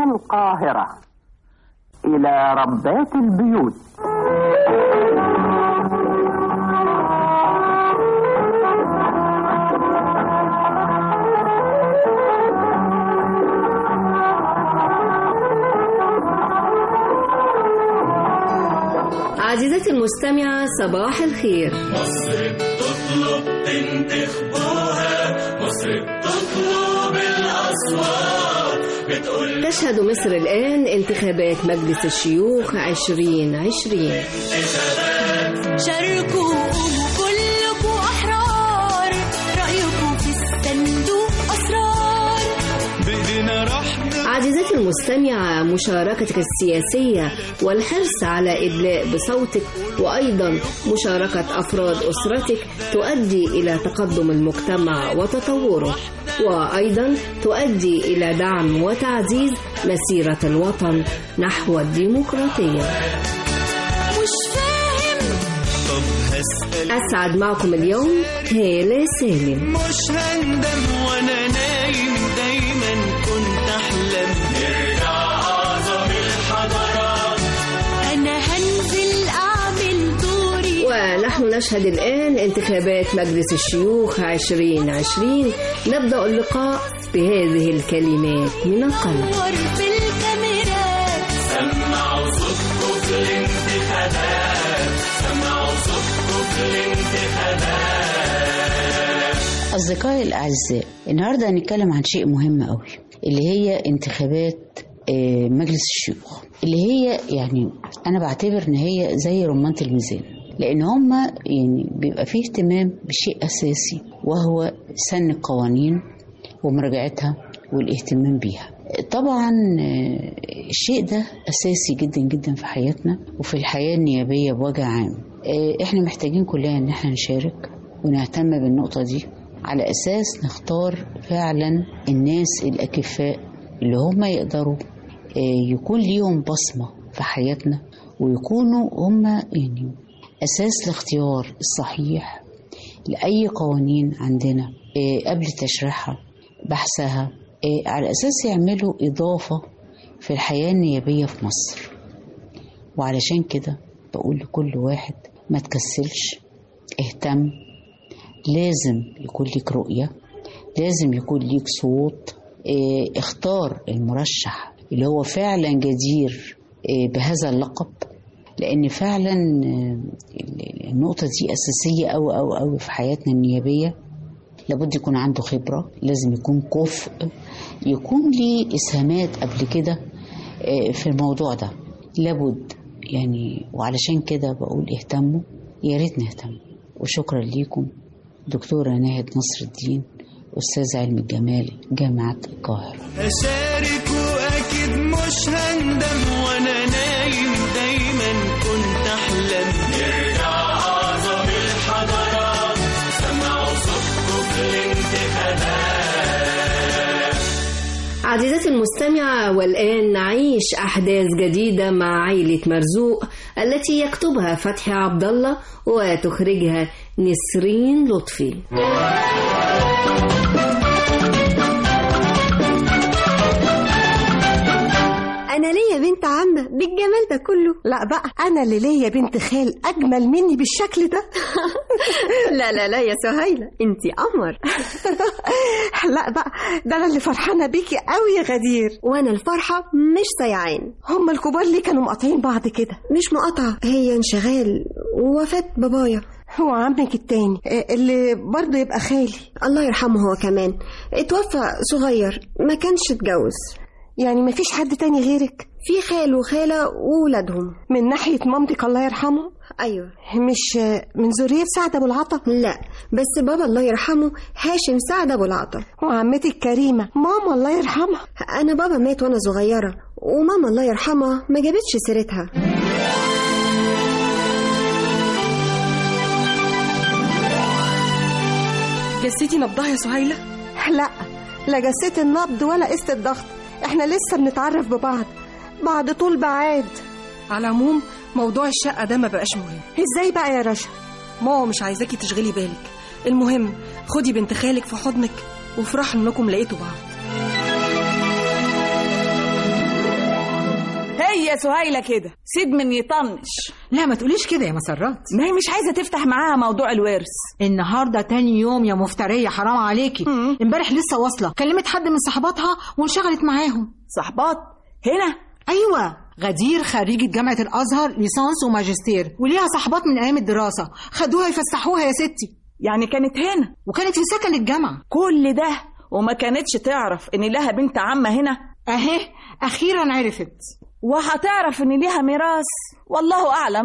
من القاهرة إلى ربات البيوت عزيزتي المستمعة صباح الخير مصر بتطلب تنتخبوها مصر بتطلب الأصوات بتقول تشهد مصر الآن انتخابات مجلس الشيوخ 2020 شاركوا قوموا كلكوا أحرار رأيكم في الصندوق أسرار بإيدينا رحمة عزيزتي المستمعة مشاركتك السياسية والحرص على إدلاء بصوتك وأيضا مشاركة أفراد أسرتك تؤدي إلى تقدم المجتمع وتطوره وأيضا تؤدي إلى دعم وتعزيز مسيرة الوطن نحو الديمقراطية مش فاهم طب هسأل أسعد معكم اليوم هالة سالم مش هندم وأنا نايم دايما كنت أحلم نرجع أعظم الحضارات أنا هنزل أعمل دوري ونحن نشهد الآن انتخابات مجلس الشيوخ 2020 نبدأ اللقاء بهذه الكلمات من القلب صور في الكاميرات سمعوا صوتكم في الانتخابات سمعوا صوتكم في الانتخابات أصدقائي الأعزاء النهاردة هنتكلم عن شيء مهم قوي اللي هي انتخابات آه، مجلس الشيوخ اللي هي يعني أنا بعتبر إن هي زي رمانة الميزان لأن هما يعني بيبقى فيه اهتمام بشيء أساسي وهو سن القوانين ومراجعتها والاهتمام بيها طبعا آه، الشيء ده أساسي جدا جدا في حياتنا وفي الحياة النيابية بوجه عام آه، احنا محتاجين كلنا ان احنا نشارك ونهتم بالنقطة دي على أساس نختار فعلا الناس الأكفاء اللي هم يقدروا آه، يكون ليهم بصمة في حياتنا ويكونوا هم يعني أساس الاختيار الصحيح لأي قوانين عندنا آه، قبل تشريحها بحثها آه، على أساس يعملوا إضافة في الحياة النيابية في مصر وعلشان كده بقول لكل واحد ما تكسلش اهتم لازم يكون ليك رؤية لازم يكون ليك صوت اه اختار المرشح اللي هو فعلا جدير اه بهذا اللقب لأن فعلا اه النقطة دي أساسية أوي أوي أوي في حياتنا النيابية لابد يكون عنده خبرة لازم يكون كفء يكون ليه إسهامات قبل كده اه في الموضوع ده لابد يعني وعلشان كده بقول اهتموا يا ريت نهتم وشكرا ليكم دكتورة ناهد نصر الدين أستاذ علم الجمال جامعة القاهرة أشارك وأكيد مش هندم وأنا نايم دايما كنت أحلم نرجع أعظم الحضارات سمعوا صوتكم في الانتخابات عزيزتي المستمعة والآن نعيش أحداث جديدة مع عائلة مرزوق التي يكتبها فتحي عبد الله وتخرجها نسرين لطفي انا ليا بنت عمه بالجمال ده كله لا بقى انا اللي ليا بنت خال اجمل مني بالشكل ده لا لا لا يا سهيله انتي قمر لا بقى ده انا اللي فرحانه بيكي قوي يا غدير وانا الفرحه مش سيعان هما الكبار ليه كانوا مقاطعين بعض كده مش مقاطعه هي انشغال ووفاه بابايا هو عمك التاني آه، اللي برضه يبقى خالي الله يرحمه هو كمان اتوفى صغير ما كانش اتجوز يعني مفيش حد تاني غيرك في خال وخاله وولادهم من ناحيه مامتك الله يرحمه ايوه مش آه، من ذريه سعد ابو العطا لا بس بابا الله يرحمه هاشم سعد ابو العطا وعمتك كريمه ماما الله يرحمها انا بابا مات وانا صغيره وماما الله يرحمها ما جابتش سيرتها جسيتي نبضها يا سهيلة لا لا جسيت النبض ولا قست الضغط احنا لسه بنتعرف ببعض بعد طول بعاد على العموم موضوع الشقة ده ما بقاش مهم ازاي بقى يا رشا ماما مش عايزاكي تشغلي بالك المهم خدي بنت خالك في حضنك وافرحوا انكم لقيتوا بعض يا سهيلة كده سيد من يطنش لا ما تقوليش كده يا مسرات ما هي مش عايزة تفتح معاها موضوع الورث النهارده تاني يوم يا مفتريه حرام عليكي امبارح لسه واصله كلمت حد من صحباتها وانشغلت معاهم صحبات هنا ايوه غدير خريجة جامعة الأزهر ليسانس وماجستير وليها صحبات من أيام الدراسة خدوها يفسحوها يا ستي يعني كانت هنا وكانت في سكن الجامعة كل ده وما كانتش تعرف ان لها بنت عمة هنا أهي أخيرا عرفت وهتعرف ان ليها ميراث والله اعلم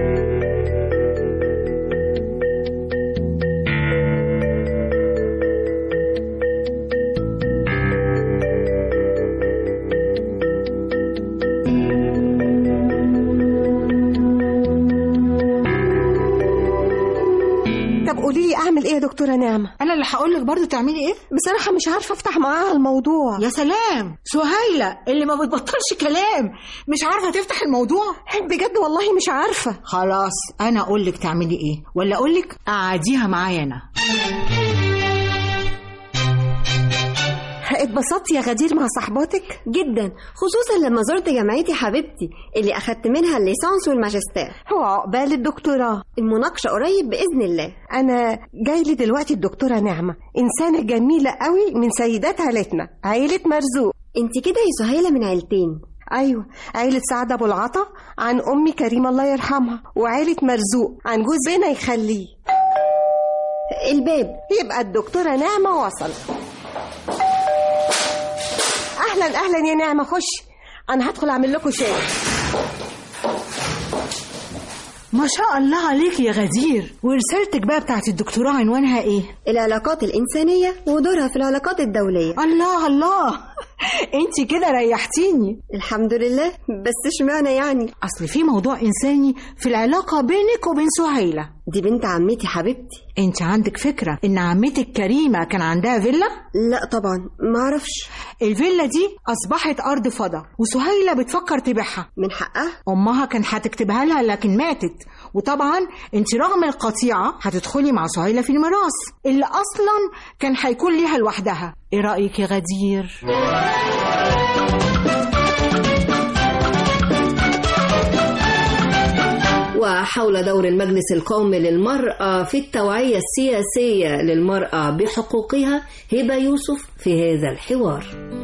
طب قولي لي اعمل ايه يا دكتوره نعمه أنا اللي هقول لك برضه تعملي إيه بصراحه مش عارفه افتح معاها الموضوع يا سلام سهيلة اللي ما بتبطلش كلام مش عارفة تفتح الموضوع بجد والله مش عارفه خلاص أنا أقول لك تعملي إيه ولا أقول لك قعديها معايا أنا اتبسطتي يا غدير مع صحباتك جدا خصوصا لما زرت جامعتي حبيبتي اللي أخدت منها الليسانس والماجستير هو عقبال الدكتوراه المناقشة قريب بإذن الله انا جاي لي دلوقتي الدكتوره نعمه انسانه جميله قوي من سيدات عيلتنا عيله مرزوق انت كده يا سهيلة من عيلتين ايوه عيله سعد ابو العطا عن امي كريمه الله يرحمها وعيله مرزوق عن جوز زينه يخليه الباب يبقى الدكتوره نعمه وصلت اهلا اهلا يا نعمه خشي انا هدخل اعمل لكم شاي ما شاء الله عليك يا غدير ورسالتك بقى بتاعت الدكتوراه عنوانها ايه العلاقات الإنسانية ودورها في العلاقات الدولية الله الله انت كده ريحتيني الحمد لله بس اشمعنى يعني اصل في موضوع انساني في العلاقه بينك وبين سهيله دي بنت عمتي حبيبتي انت عندك فكره ان عمتك كريمه كان عندها فيلا لا طبعا ما اعرفش الفيلا دي اصبحت ارض فضا وسهيله بتفكر تبيعها من حقها امها كان هتكتبها لها لكن ماتت وطبعا انت رغم القطيعه هتدخلي مع سهيله في الميراث اللي اصلا كان هيكون ليها لوحدها ايه رايك يا غدير وحول دور المجلس القومي للمرأة في التوعية السياسية للمرأة بحقوقها هبة يوسف في هذا الحوار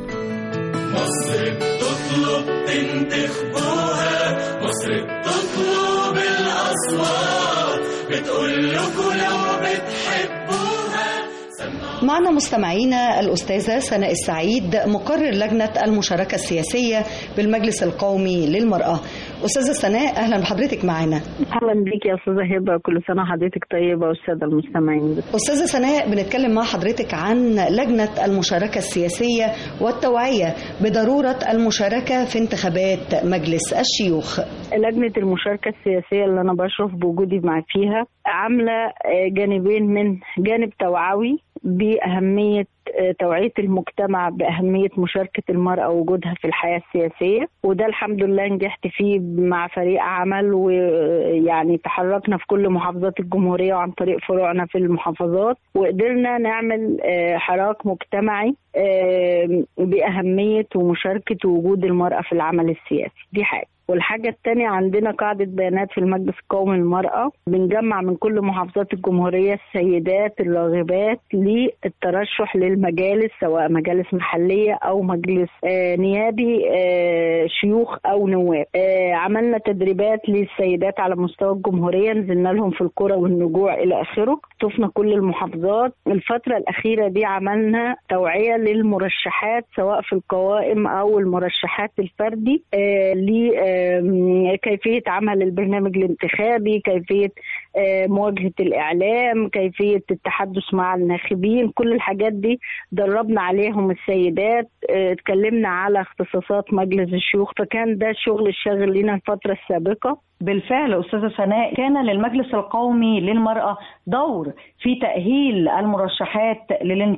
مصر بتطلب تنتخبوها مصر بتطلب الأصوات بتقول لكم لو بتحبوها معنا مستمعينا الأستاذة سناء السعيد مقرر لجنة المشاركة السياسية بالمجلس القومي للمرأة أستاذة سناء أهلا بحضرتك معنا اهلا بيك يا استاذه هبه كل سنه وحضرتك طيبه والساده المستمعين أستاذة سناء بنتكلم مع حضرتك عن لجنة المشاركة السياسية والتوعية بضرورة المشاركة في انتخابات مجلس الشيوخ لجنه المشاركه السياسيه اللي انا بشرف بوجودي مع فيها عامله آه، جانبين من جانب توعوي باهميه آه، توعيه المجتمع باهميه مشاركه المراه ووجودها في الحياه السياسيه وده الحمد لله نجحت فيه مع فريق عمل ويعني تحركنا في كل محافظات الجمهوريه وعن طريق فروعنا في المحافظات وقدرنا نعمل آه، حراك مجتمعي آه، باهميه ومشاركه ووجود المراه في العمل السياسي دي حاجه والحاجة التانية عندنا قاعدة بيانات في المجلس القومي للمرأة بنجمع من كل محافظات الجمهورية السيدات الراغبات للترشح للمجالس سواء مجالس محلية أو مجلس آه نيابي آه شيوخ أو نواب آه عملنا تدريبات للسيدات على مستوى الجمهورية نزلنا لهم في القرى والنجوع إلى آخره شفنا كل المحافظات الفترة الأخيرة دي عملنا توعية للمرشحات سواء في القوائم أو المرشحات الفردي آه لكيفية عمل البرنامج الانتخابي كيفية آه، مواجهة الإعلام كيفية التحدث مع الناخبين كل الحاجات دي دربنا عليهم السيدات آه، اتكلمنا على اختصاصات مجلس الشيوخ فكان ده الشغل الشاغل لنا الفترة السابقة بالفعل أستاذة سناء كان للمجلس القومي للمرأة دور في تأهيل المرشحات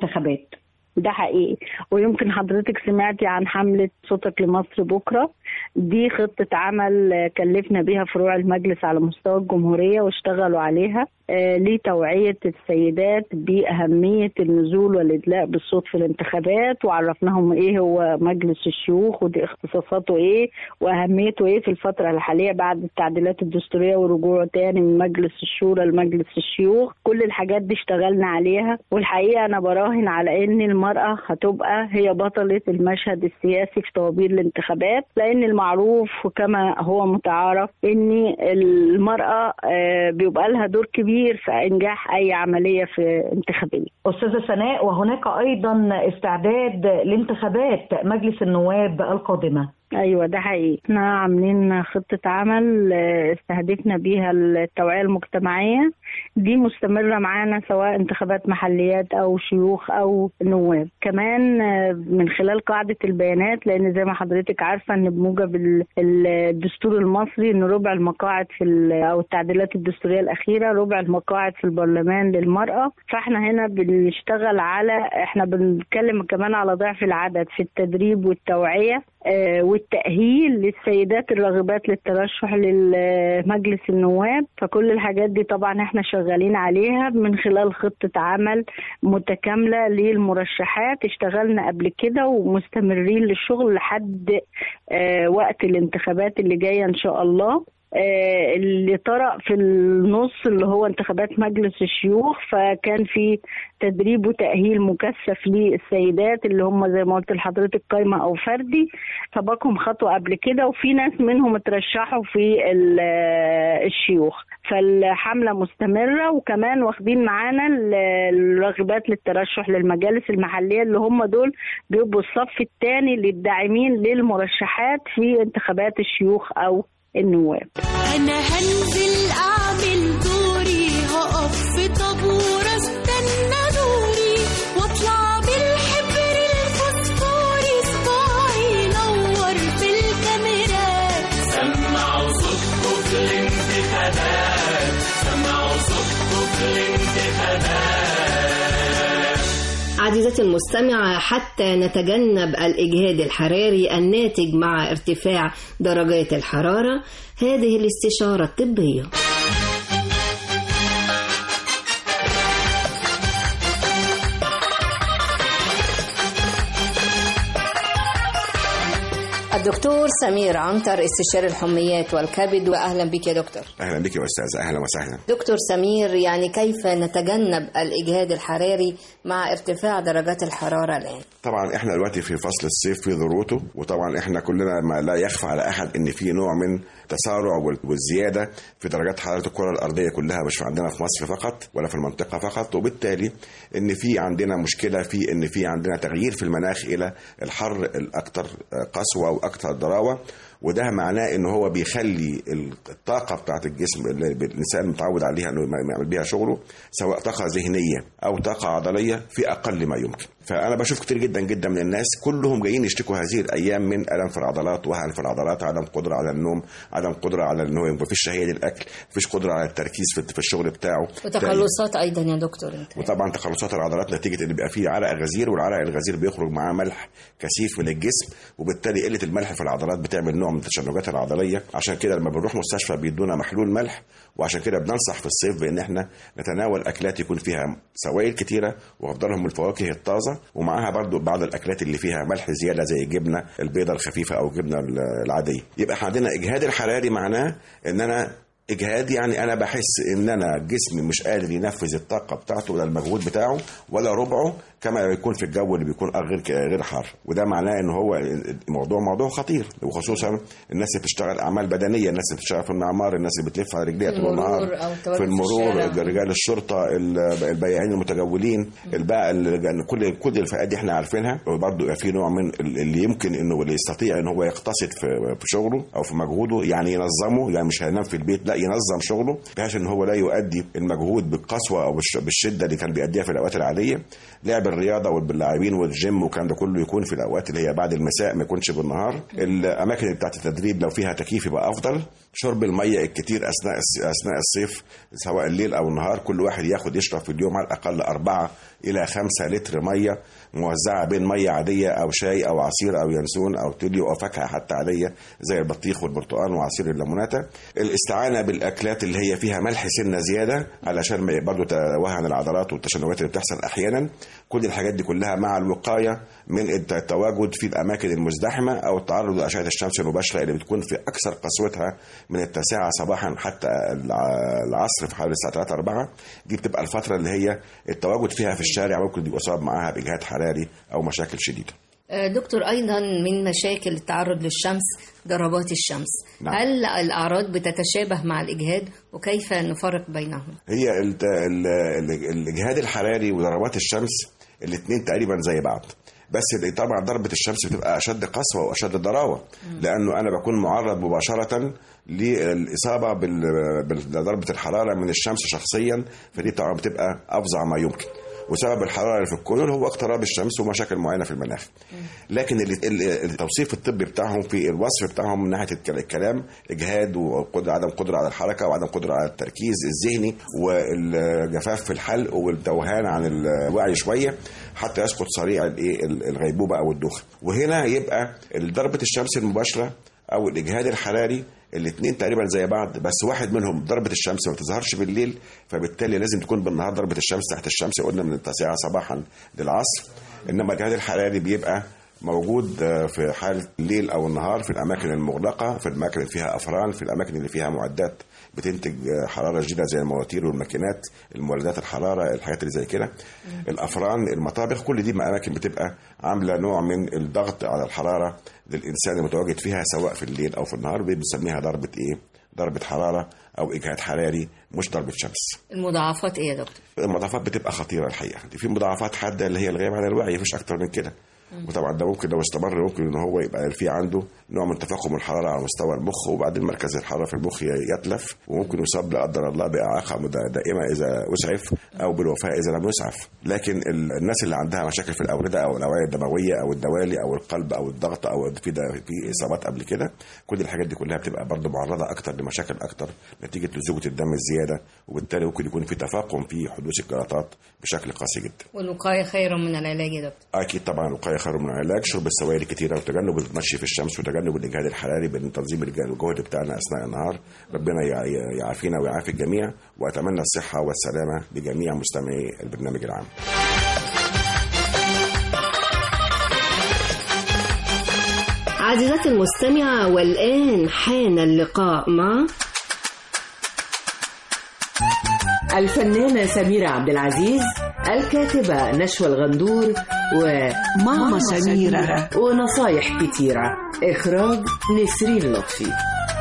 للانتخابات ده حقيقي ويمكن حضرتك سمعتي عن حملة صوتك لمصر بكرة دي خطة عمل آه، كلفنا بيها فروع المجلس على مستوى الجمهورية واشتغلوا عليها آه، لتوعية السيدات بأهمية النزول والإدلاء بالصوت في الانتخابات وعرفناهم إيه هو مجلس الشيوخ ودي اختصاصاته إيه وأهميته إيه في الفترة الحالية بعد التعديلات الدستورية ورجوعه تاني من مجلس الشورى لمجلس الشيوخ كل الحاجات دي اشتغلنا عليها والحقيقة أنا براهن على إن المرأة هتبقى هي بطلة المشهد السياسي في طوابير الانتخابات لأن المعروف وكما هو متعارف إن المرأة آه، بيبقى لها دور كبير في إنجاح أي عملية في انتخابية أستاذة سناء وهناك أيضا استعداد لانتخابات مجلس النواب القادمة ايوه ده حقيقي احنا عاملين خطه عمل آه، استهدفنا بيها التوعيه المجتمعيه دي مستمره معانا سواء انتخابات محليات او شيوخ او نواب كمان آه، من خلال قاعده البيانات لان زي ما حضرتك عارفه ان بموجب ال- ال- الدستور المصري ان ربع المقاعد في ال- او التعديلات الدستوريه الاخيره ربع المقاعد في البرلمان للمراه فاحنا هنا بنشتغل على احنا بنتكلم كمان على ضعف العدد في التدريب والتوعيه آه، والتأهيل للسيدات الراغبات للترشح لمجلس النواب فكل الحاجات دي طبعا احنا شغالين عليها من خلال خطة عمل متكاملة للمرشحات اشتغلنا قبل كده ومستمرين للشغل لحد آه، وقت الانتخابات اللي جاية ان شاء الله آه، اللي طرأ في النص اللي هو انتخابات مجلس الشيوخ فكان في تدريب وتأهيل مكثف للسيدات اللي هم زي ما قلت لحضرتك قايمة أو فردي سبقهم خطوة قبل كده وفي ناس منهم اترشحوا في ال- الشيوخ فالحملة مستمرة وكمان واخدين معانا ال- الراغبات للترشح للمجالس المحلية اللي هم دول بيبقوا الصف الثاني للداعمين للمرشحات في انتخابات الشيوخ أو النواب انا هنزل اعمل دوري هقف في طابور استنى دوري واطلع بالحبر الفوسفوري صباعي ينور في الكاميرات سمعوا صوتكم في الانتخابات سمعوا صوتكم في الانتخابات عزيزتي المستمعة حتى نتجنب الإجهاد الحراري الناتج مع ارتفاع درجات الحرارة هذه الاستشارة الطبية الدكتور سمير عنتر استشاري الحميات والكبد وأهلا بك يا دكتور اهلا بك يا استاذ اهلا وسهلا دكتور سمير يعني كيف نتجنب الإجهاد الحراري مع ارتفاع درجات الحرارة الآن طبعا احنا دلوقتي في فصل الصيف في ذروته وطبعا احنا كلنا ما لا يخفى على احد ان في نوع من تسارع وال- والزياده في درجات حراره الكره الارضيه كلها مش عندنا في مصر فقط ولا في المنطقه فقط وبالتالي ان في عندنا مشكله في ان في عندنا تغيير في المناخ الى الحر الاكثر قسوه واكثر ضراوه وده معناه ان هو بيخلي الطاقه بتاعت الجسم اللي الانسان متعود عليها انه يعمل بيها شغله سواء طاقه ذهنيه او طاقه عضليه في اقل ما يمكن فانا بشوف كتير جدا جدا من الناس كلهم جايين يشتكوا هذه الايام من الم في العضلات وهن في العضلات عدم قدره على النوم عدم قدره على ان هو يبقى فيش شهيه للاكل مفيش قدره على التركيز في في الشغل بتاعه وتقلصات أيضا يا دكتور انت وطبعا تقلصات العضلات نتيجه ان بيبقى فيه عرق غزير والعرق الغزير بيخرج معاه ملح كثيف من الجسم وبالتالي قله الملح في العضلات بتعمل نوع من التشنجات العضليه عشان كده لما بنروح مستشفى بيدونا محلول ملح وعشان كده بننصح في الصيف بان احنا نتناول اكلات يكون فيها سوائل كتيره وافضلهم الفواكه الطازه ومعاها برضو بعض الاكلات اللي فيها ملح زياده زي الجبنه البيضه الخفيفه او الجبنه العاديه يبقى احنا عندنا اجهاد الحراري معناه ان انا اجهاد يعني انا بحس ان انا جسمي مش قادر ينفذ الطاقه بتاعته ولا المجهود بتاعه ولا ربعه كما يكون في الجو اللي بيكون غير غير حار وده معناه ان هو الموضوع موضوع خطير وخصوصا الناس اللي بتشتغل اعمال بدنيه الناس اللي بتشتغل في المعمار الناس اللي بتلف على رجليها طول النهار المرور أو التواجد في في المرور الشارع. رجال الشرطه ال- البياعين المتجولين الباقي ال- كل كل الفئات دي احنا عارفينها وبرضه يبقى في نوع من ال- اللي يمكن انه اللي يستطيع ان هو يقتصد في في شغله او في مجهوده يعني ينظمه يعني مش هينام في البيت لا ينظم شغله بحيث ان هو لا يؤدي المجهود بالقسوه او بالش- بالشده اللي كان بيأديها في الاوقات العاديه لعب الرياضه واللاعبين والجيم والكلام ده كله يكون في الاوقات اللي هي بعد المساء ما يكونش بالنهار الاماكن بتاعت التدريب لو فيها تكييف يبقى افضل شرب الميه الكتير اثناء الس- اثناء الصيف سواء الليل او النهار كل واحد ياخد يشرب في اليوم على الاقل أربعة الى خمسة لتر ميه موزعه بين ميه عاديه او شاي او عصير او ينسون او تليو او فاكهه حتى عاديه زي البطيخ والبرتقال وعصير الليموناتا الاستعانه بالاكلات اللي هي فيها ملح سنه زياده علشان ما برضه توهن العضلات والتشنجات اللي بتحصل احيانا كل الحاجات دي كلها مع الوقايه من الت- التواجد في الاماكن المزدحمه او التعرض لاشعه الشمس المباشره اللي بتكون في اكثر قسوتها من التاسعه صباحا حتى الع- العصر في حوالي الساعه 3 4 دي بتبقى الفتره اللي هي التواجد فيها في الشارع ممكن يصاب معاها باجهاد حراري او مشاكل شديده آه، دكتور أيضا من مشاكل التعرض للشمس ضربات الشمس نعم. هل الأعراض بتتشابه مع الإجهاد وكيف نفرق بينهم؟ هي الت- ال- ال- الاجهاد الحراري وضربات الشمس الاثنين تقريبا زي بعض بس اللي طبعا ضربه الشمس بتبقى اشد قسوه واشد ضراوه لانه انا بكون معرض مباشره للاصابه بال- بضربه الحراره من الشمس شخصيا فدي طبعا بتبقى افظع ما يمكن وسبب الحراره اللي في الكون هو اقتراب الشمس ومشاكل معينه في المناخ لكن ال- ال- التوصيف الطبي بتاعهم في الوصف بتاعهم من ناحيه الك- الكلام اجهاد وقدره عدم قدره على الحركه وعدم قدره على التركيز الذهني والجفاف في الحلق والتوهان عن الوعي شويه حتى يسقط سريع الايه الغيبوبه او الدوخه وهنا يبقى ضربه الشمس المباشره او الاجهاد الحراري الاثنين تقريبا زي بعض بس واحد منهم ضربه الشمس ما بتظهرش بالليل فبالتالي لازم تكون بالنهار ضربه الشمس تحت الشمس قلنا من التاسعه صباحا للعصر انما الجهاد الحراري بيبقى موجود آه، في حالة الليل أو النهار في الأماكن المغلقة في الأماكن اللي فيها أفران في الأماكن اللي فيها معدات بتنتج آه، حرارة شديدة زي المواتير والماكينات المولدات الحرارة الحاجات اللي زي كده الأفران المطابخ كل دي أماكن بتبقى عاملة نوع من الضغط على الحرارة للإنسان المتواجد فيها سواء في الليل أو في النهار بنسميها ضربة إيه؟ ضربة حرارة أو إجهاد حراري مش ضربة شمس المضاعفات إيه يا دكتور؟ المضاعفات بتبقى خطيره الحقيقه دي في مضاعفات حاده اللي هي الغياب عن الوعي مفيش اكتر من كده وطبعا ده ممكن لو استمر ممكن ان هو يبقى في عنده نوع من تفاقم الحراره على مستوى المخ وبعدين مركز الحراره في المخ يتلف وممكن يصاب لا قدر الله باعاقه مد- دائمه اذا اسعف او بالوفاه اذا لم يسعف لكن ال- الناس اللي عندها مشاكل في الاورده او الاوعيه الدمويه او الدوالي او القلب او الضغط او في ده في اصابات قبل كده كل الحاجات دي كلها بتبقى برضه معرضه اكتر لمشاكل اكتر نتيجه لزوجه الدم الزياده وبالتالي ممكن يكون في تفاقم في حدوث الجلطات بشكل قاسي جدا والوقاية خير من العلاج يا دكتور اكيد طبعا الوقايه خير من العلاج شرب السوائل الكتيره وتجنب المشي في الشمس وتجنب الاجهاد الحراري بين تنظيم الج- الجهد بتاعنا اثناء النهار ربنا يع- يع- يعافينا ويعافي الجميع واتمنى الصحه والسلامه لجميع مستمعي البرنامج العام عزيزتي المستمعة والآن حان اللقاء مع الفنانة سميرة عبد العزيز الكاتبة نشوى الغندور وماما سميرة. ونصايح كتيرة إخراج نسرين لطفي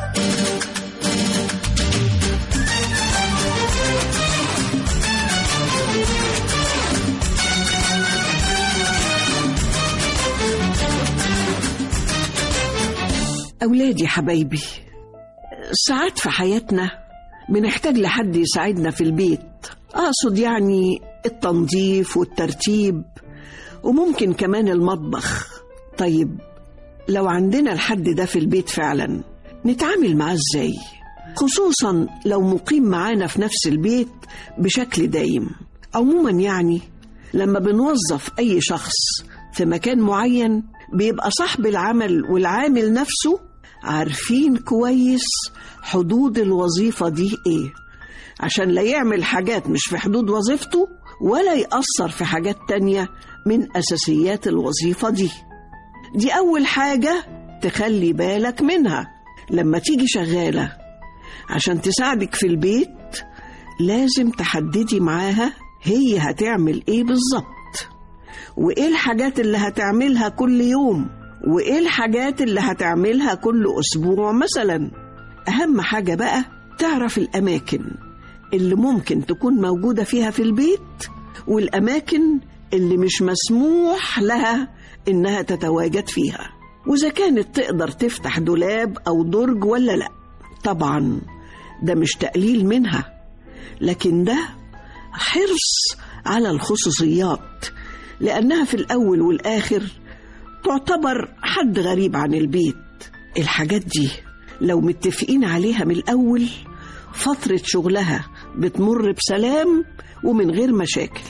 أولادي حبايبي ساعات في حياتنا بنحتاج لحد يساعدنا في البيت أقصد يعني التنظيف والترتيب وممكن كمان المطبخ طيب لو عندنا الحد ده في البيت فعلا نتعامل معاه ازاي خصوصا لو مقيم معانا في نفس البيت بشكل دايم عموما يعني لما بنوظف أي شخص في مكان معين بيبقى صاحب العمل والعامل نفسه عارفين كويس حدود الوظيفة دي ايه عشان لا يعمل حاجات مش في حدود وظيفته ولا يأثر في حاجات تانية من أساسيات الوظيفة دي دي أول حاجة تخلي بالك منها لما تيجي شغالة عشان تساعدك في البيت لازم تحددي معاها هي هتعمل ايه بالظبط وايه الحاجات اللي هتعملها كل يوم وايه الحاجات اللي هتعملها كل اسبوع مثلا اهم حاجة بقى تعرف الاماكن اللي ممكن تكون موجودة فيها في البيت والاماكن اللي مش مسموح لها انها تتواجد فيها واذا كانت تقدر تفتح دولاب او درج ولا لا طبعا ده مش تقليل منها لكن ده حرص على الخصوصيات لأنها في الأول والآخر تعتبر حد غريب عن البيت الحاجات دي لو متفقين عليها من الأول فترة شغلها بتمر بسلام ومن غير مشاكل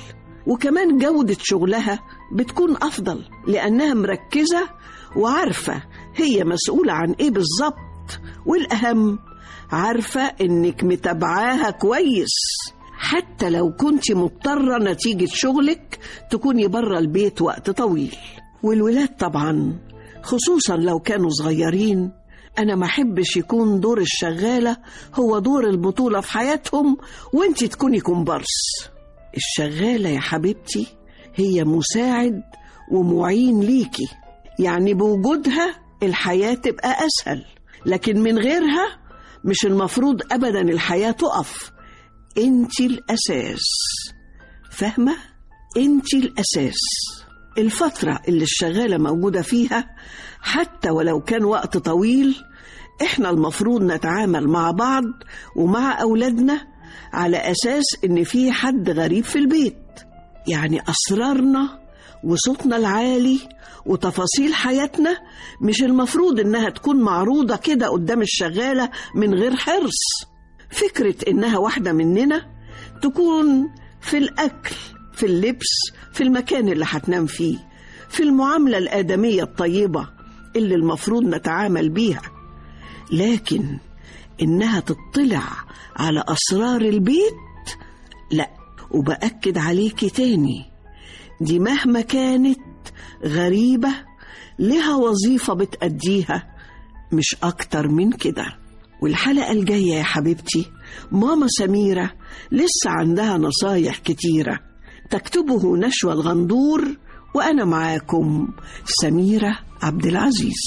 وكمان جودة شغلها بتكون أفضل لأنها مركزة وعارفة هي مسؤولة عن إيه بالظبط والأهم عارفة إنك متابعاها كويس حتى لو كنت مضطرة نتيجة شغلك تكوني بره البيت وقت طويل والولاد طبعا خصوصا لو كانوا صغيرين أنا ما أحبش يكون دور الشغالة هو دور البطولة في حياتهم وانت تكوني كومبارس الشغالة يا حبيبتي هي مساعد ومعين ليكي يعني بوجودها الحياة تبقى أسهل لكن من غيرها مش المفروض أبدا الحياة تقف انت الأساس فاهمة؟ انت الأساس الفترة اللي الشغالة موجودة فيها حتى ولو كان وقت طويل احنا المفروض نتعامل مع بعض ومع أولادنا على أساس إن في حد غريب في البيت يعني أسرارنا وصوتنا العالي وتفاصيل حياتنا مش المفروض إنها تكون معروضة كده قدام الشغالة من غير حرص فكرة إنها واحدة مننا تكون في الأكل في اللبس في المكان اللي هتنام فيه في المعاملة الآدمية الطيبة اللي المفروض نتعامل بيها لكن إنها تطلع على أسرار البيت لا وبأكد عليكي تاني دي مهما كانت غريبة لها وظيفة بتأديها مش أكتر من كده والحلقة الجاية يا حبيبتي ماما سميرة لسه عندها نصايح كتيرة تكتبه نشوى الغندور وأنا معاكم سميرة عبد العزيز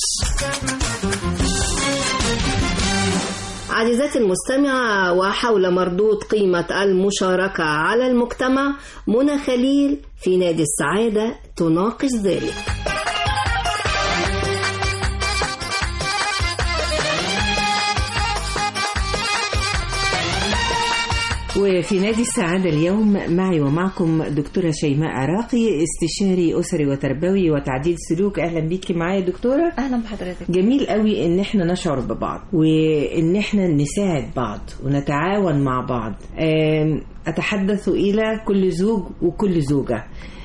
عزيزاتي المستمعة وحول مردود قيمة المشاركة على المجتمع منى خليل في نادي السعادة تناقش ذلك وفي نادي السعادة اليوم معي ومعكم دكتورة شيماء عراقي استشاري أسري وتربوي وتعديل سلوك أهلا بيكي معايا دكتورة اهلا بحضرتك جميل قوي ان احنا نشعر ببعض وان احنا نساعد بعض ونتعاون مع بعض آم، اتحدث الى كل زوج وكل زوجة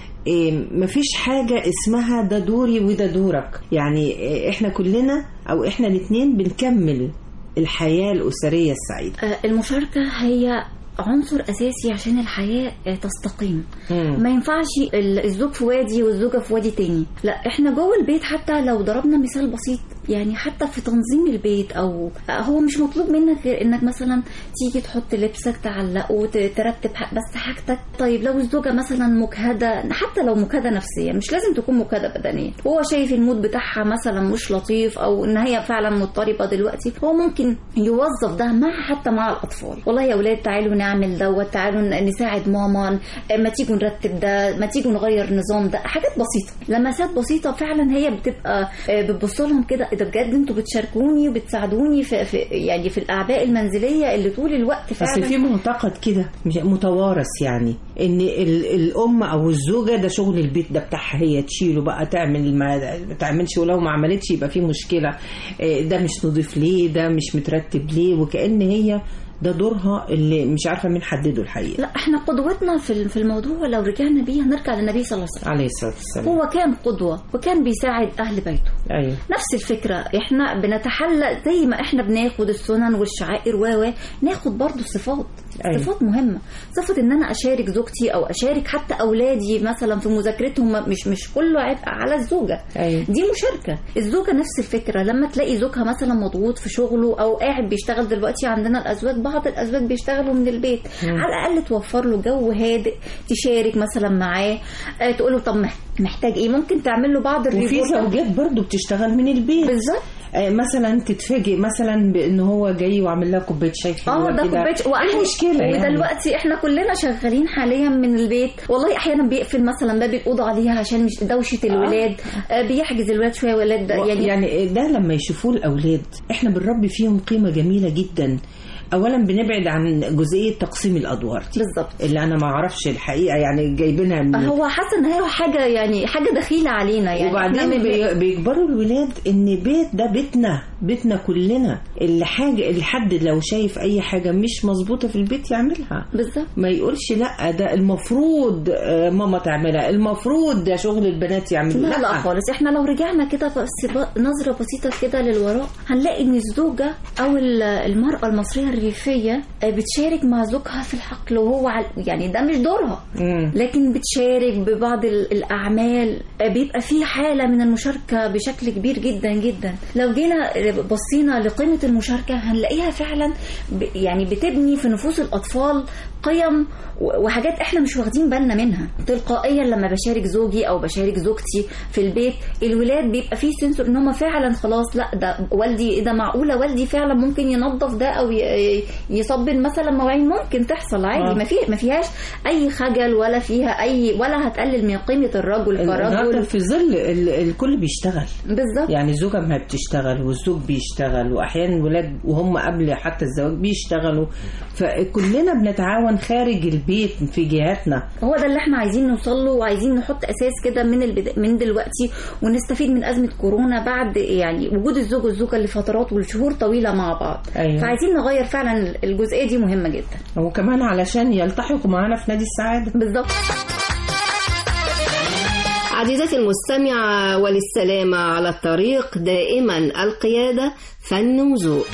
آم، مفيش حاجة اسمها ده دوري وده دورك يعني آه، احنا كلنا او احنا الاتنين بنكمل الحياة الأسرية السعيدة آه، المشاركة هي عنصر أساسي عشان الحياة آه، تستقيم مم. ما ينفعش ال- الزوج في وادي والزوجة في وادي تاني لا احنا جوه البيت حتى لو ضربنا مثال بسيط يعني حتى في تنظيم البيت او هو مش مطلوب منك غير انك مثلا تيجي تحط لبسك تعلقه وترتب ح- بس حاجتك طيب لو الزوجه مثلا مجهده حتى لو مجهده نفسيا مش لازم تكون مجهده بدنيا هو شايف المود بتاعها مثلا مش لطيف او ان هي فعلا مضطربه دلوقتي هو ممكن يوظف ده مع حتى مع الاطفال والله يا اولاد تعالوا نعمل دوت تعالوا ن- نساعد ماما ما تيجوا نرتب ده ما تيجوا نغير نظام ده حاجات بسيطه لمسات بسيطه فعلا هي بتبقى آه، بتبص لهم كده ده بجد انتوا بتشاركوني وبتساعدوني في, في يعني في الاعباء المنزليه اللي طول الوقت بس فعلا في معتقد كده مش- متوارث يعني ان ال- الام او الزوجه ده شغل البيت ده بتاعها هي تشيله بقى تعمل ما ما تعملش ولو ما عملتش يبقى في مشكله إيه ده مش نضيف ليه ده مش مترتب ليه وكأن هي ده دورها اللي مش عارفه مين حدده الحقيقه لا احنا قدوتنا في في الموضوع لو رجعنا بيه هنرجع للنبي صلى الله عليه وسلم عليه الصلاه والسلام هو كان قدوة وكان بيساعد أهل بيته ايوه نفس الفكرة احنا بنتحلى زي ما احنا بناخد السنن والشعائر و و ناخد برضو الصفات أيوة. صفات مهمة صفة ان انا اشارك زوجتي او اشارك حتى اولادي مثلا في مذاكرتهم مش مش كله عبء على الزوجة أيوة. دي مشاركة الزوجة نفس الفكرة لما تلاقي زوجها مثلا مضغوط في شغله او قاعد بيشتغل دلوقتي عندنا الازواج بعض الازواج بيشتغلوا من البيت مم. على الاقل توفر له جو هادئ تشارك مثلا معاه آه، تقول له طب مح- محتاج ايه ممكن تعمل له بعض وفي الريبورتات. زوجات برضو بتشتغل من البيت بالظبط آه، مثلا تتفاجئ مثلا بان هو جاي وعامل لها كوبايه شاي حلوه اه ده كده. كوبايه إيه المشكله يعني ودلوقتي احنا كلنا شغالين حاليا من البيت والله احيانا بيقفل مثلا باب الاوضه عليها عشان مش دوشه الولاد آه. بيحجز الولاد شويه ولاد ده و- يعني يعني ده لما يشوفوه الاولاد احنا بنربي فيهم قيمه جميله جدا اولا بنبعد عن جزئيه تقسيم الادوار دي بالظبط اللي انا ما اعرفش الحقيقه يعني جايبينها من هو حاسه ان هي حاجه يعني حاجه دخيله علينا يعني إحنا وبعدين من- بي- بيجبروا الولاد ان بيت ده بيتنا بيتنا كلنا اللي حاجه الحد لو شايف اي حاجه مش مظبوطه في البيت يعملها بالظبط ما يقولش لا ده المفروض آه، ماما تعملها المفروض ده شغل البنات يعملوا لا لا خالص احنا لو رجعنا كده بس ب- نظرة بسيطة كده للوراء هنلاقي ان الزوجة او ال- المرأة المصرية الريفية آه، بتشارك مع زوجها في الحقل وهو عل- يعني ده مش دورها لكن بتشارك ببعض ال- الأعمال آه، بيبقى في حالة من المشاركة بشكل كبير جدا جدا لو جينا بصينا لقيمة المشاركة هنلاقيها فعلا ب- يعني بتبني في نفوس الأطفال قيم و- وحاجات احنا مش واخدين بالنا منها تلقائيا لما بشارك زوجي او بشارك زوجتي في البيت الولاد بيبقى فيه سنسور ان هم فعلا خلاص لا ده والدي ايه ده معقوله والدي فعلا ممكن ينظف ده او ي- يصبن مثلا مواعين ممكن تحصل عادي آه. ما في ما فيهاش اي خجل ولا فيها اي ولا هتقلل من قيمه الرجل النهارده كرجل في ظل ال- الكل بيشتغل بالظبط يعني الزوجه ما بتشتغل والزوج بيشتغل واحيانا الولاد وهم قبل حتى الزواج بيشتغلوا فكلنا بنتعاون خارج البيت في جهاتنا هو ده اللي احنا عايزين نوصل له وعايزين نحط اساس كده من البدا... من دلوقتي ونستفيد من ازمه كورونا بعد يعني وجود الزوج والزوجه لفترات ولشهور طويله مع بعض أيوة. فعايزين نغير فعلا الجزئيه دي مهمه جدا وكمان علشان يلتحقوا معانا في نادي السعاده بالظبط عزيزتي المستمعة وللسلامة على الطريق دائما القيادة فن وذوق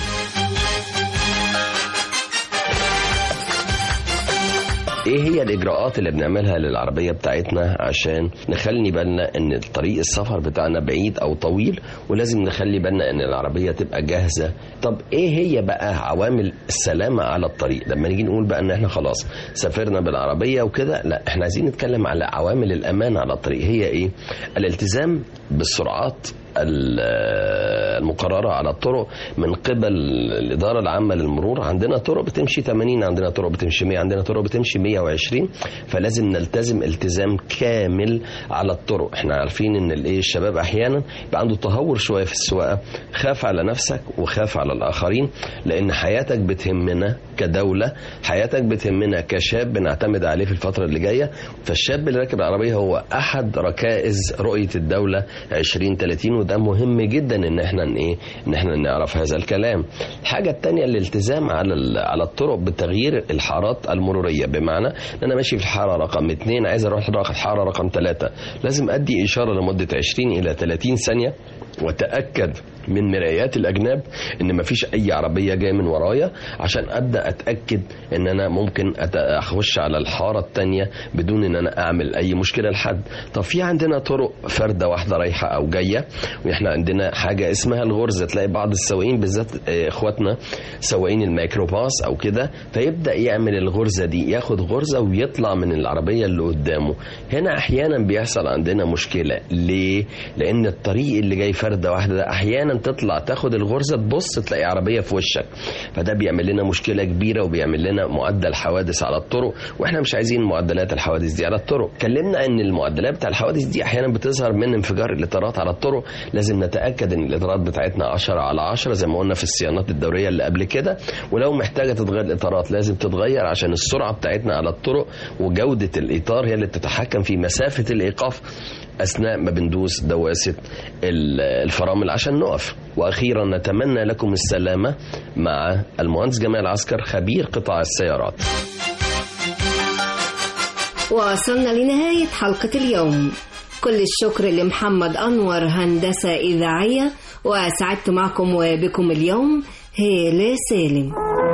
ايه هي الاجراءات اللي بنعملها للعربيه بتاعتنا عشان نخلي بالنا ان الطريق السفر بتاعنا بعيد او طويل ولازم نخلي بالنا ان العربيه تبقى جاهزه طب ايه هي بقى عوامل السلامه على الطريق لما نيجي نقول بقى ان احنا خلاص سافرنا بالعربيه وكده لا احنا عايزين نتكلم على عوامل الامان على الطريق هي ايه الالتزام بالسرعات ال- المقررة على الطرق من قبل الإدارة العامة للمرور عندنا طرق بتمشي 80 عندنا طرق بتمشي 100 عندنا طرق بتمشي 120 فلازم نلتزم التزام كامل على الطرق احنا عارفين ان الايه الشباب احيانا يبقى عنده تهور شوية في السواقة خاف على نفسك وخاف على الآخرين لأن حياتك بتهمنا كدولة حياتك بتهمنا كشاب بنعتمد عليه في الفترة اللي جاية فالشاب اللي راكب العربية هو أحد ركائز رؤية الدولة 2030 وده مهم جدا ان احنا ن- ايه ان احنا نعرف هذا الكلام الحاجة التانية الالتزام على ال- على الطرق بتغيير الحارات المرورية بمعنى ان انا ماشي في الحارة رقم اتنين عايز اروح الحارة رقم ثلاثة لازم ادي اشارة لمدة 20 الى 30 ثانية وتأكد من مرايات الأجناب إن مفيش أي عربية جاية من ورايا عشان أبدأ أتأكد إن أنا ممكن أت- أخش على الحارة التانية بدون إن أنا أعمل أي مشكلة لحد طب في عندنا طرق فردة واحدة رايحة أو جاية وإحنا عندنا حاجة اسمها الغرزة تلاقي بعض السواقين بالذات آه، إخواتنا سواقين الميكروباص أو كده فيبدأ يعمل الغرزة دي ياخد غرزة ويطلع من العربية اللي قدامه هنا أحيانا بيحصل عندنا مشكلة ليه؟ لأن الطريق اللي جاي فردة واحدة ده أحيانا تطلع تاخد الغرزة تبص تلاقي عربية في وشك فده بيعمل لنا مشكلة كبيرة وبيعمل لنا معدل حوادث على الطرق واحنا مش عايزين معدلات الحوادث دي على الطرق اتكلمنا ان المعدلات بتاع الحوادث دي احيانا بتظهر من انفجار الاطارات على الطرق لازم نتاكد ان الاطارات بتاعتنا 10 على 10 زي ما قلنا في الصيانات الدوريه اللي قبل كده ولو محتاجه تتغير الاطارات لازم تتغير عشان السرعه بتاعتنا على الطرق وجوده الاطار هي اللي بتتحكم في مسافه الايقاف اثناء ما بندوس دواسه ال- الفرامل عشان نقف واخيرا نتمنى لكم السلامه مع المهندس جمال عسكر خبير قطاع السيارات وصلنا لنهاية حلقة اليوم كل الشكر لمحمد أنور هندسة إذاعية وسعدت معكم وبكم اليوم هالة سالم